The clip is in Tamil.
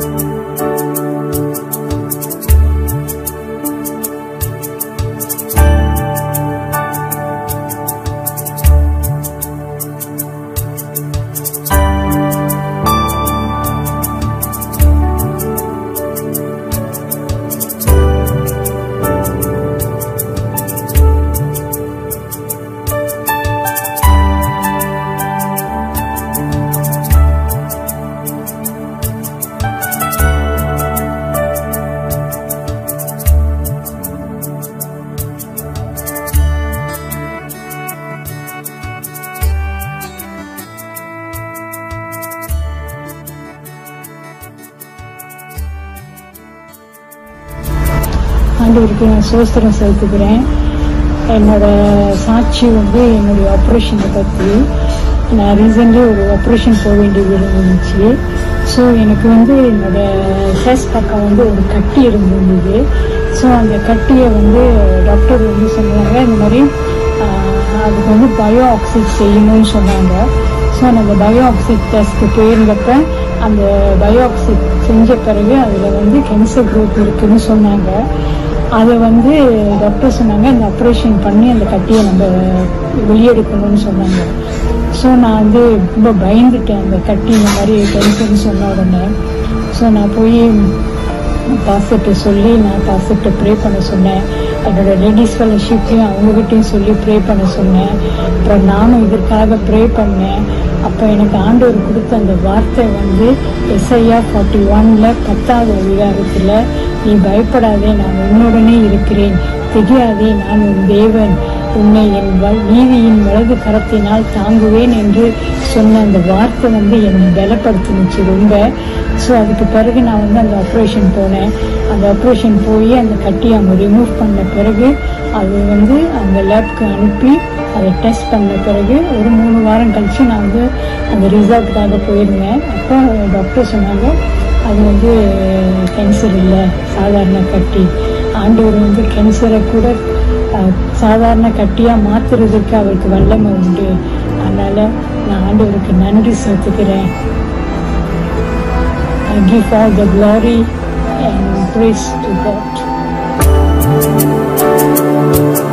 ஆண்டவருக்கு நான் சோஸ்திரம் செலுத்துக்கிறேன் என்னோட சாட்சி வந்து என்னுடைய ஆப்ரேஷனை பற்றி நான் ரீசெண்ட்லி ஒரு ஆப்ரேஷன் போக வேண்டியது இருந்துச்சு ஸோ எனக்கு வந்து என்னோட ஃபேஸ் பக்கம் வந்து ஒரு கட்டி இருந்தது ஸோ அந்த கட்டியை வந்து டாக்டர் வந்து சொன்னாங்க இந்த மாதிரி ஆஹ், அதுக்கு வந்து பயோ ஆக்சைட் செய்யணும்னு சொன்னாங்க ஸோ நான் அந்த பயோ ஆக்சைட் டெஸ்ட்க்கு போயிருந்தப்ப அந்த பயோ ஆக்சைட் செஞ்ச பிறகு அதில் வந்து கேன்சர் growth இருக்குன்னு சொன்னாங்க அதை வந்து டாக்டர் சொன்னாங்க அந்த ஆப்ரேஷன் பண்ணி அந்த கட்டியை நம்ம வெளியெடுக்கணும்னு சொன்னாங்க ஸோ நான் வந்து ரொம்ப பயந்துட்டேன் அந்த கட்டி இந்த மாதிரி கேன்சர்னு சொன்ன உடனே ஸோ நான் போய் பாஸ்டர்கிட்ட சொல்லி நான் பாஸ்டர்கிட்ட ப்ரே பண்ண சொன்னேன் என்னோட லேடிஸ் ஃபெலோஷிப்லையும் அவங்ககிட்டயும் சொல்லி ப்ரே பண்ண சொன்னேன் அப்புறம் நானும் இதற்காக ப்ரே பண்ணேன் அப்போ எனக்கு ஆண்டவர் கொடுத்த அந்த வார்த்தை வந்து எஸ்ஐயா ஃபார்ட்டி ஒன்ல பத்தாவது அதிகாரத்தில் நீ பயப்படாதே நான் உன்னுடனே இருக்கிறேன் தெரியாதே நான் உன் தேவன் உன்னை என் வ- நீதியின் வலது கரத்தினால் தாங்குவேன் என்று சொன்ன அந்த வார்த்தை வந்து என்னை பலப்படுத்துனுச்சு ரொம்ப ஸோ அதுக்கு பிறகு நான் வந்து அந்த ஆப்ரேஷன் போனேன் அந்த ஆப்ரேஷன் போய் அந்த கட்டியை அவங்க ரிமூவ் பண்ண பிறகு அது வந்து அந்த லேப்க்கு அனுப்பி அதை டெஸ்ட் பண்ண பிறகு ஒரு மூணு வாரம் கழிச்சு நான் வந்து அந்த ரிசல்ட்டுக்காக போயிருந்தேன் அப்போ டாக்டர் சொன்னாங்க அது வந்து கேன்சர் இல்லை சாதாரண கட்டி ஆண்டவர் வந்து கேன்சரை கூட அஹ், சாதாரண கட்டியாக மாற்றுறதுக்கு அவருக்கு வல்லமை உண்டு அதனால் நான் ஆண்டவருக்கு நன்றி செலுத்துக்கிறேன் I give all the glory and praise to God.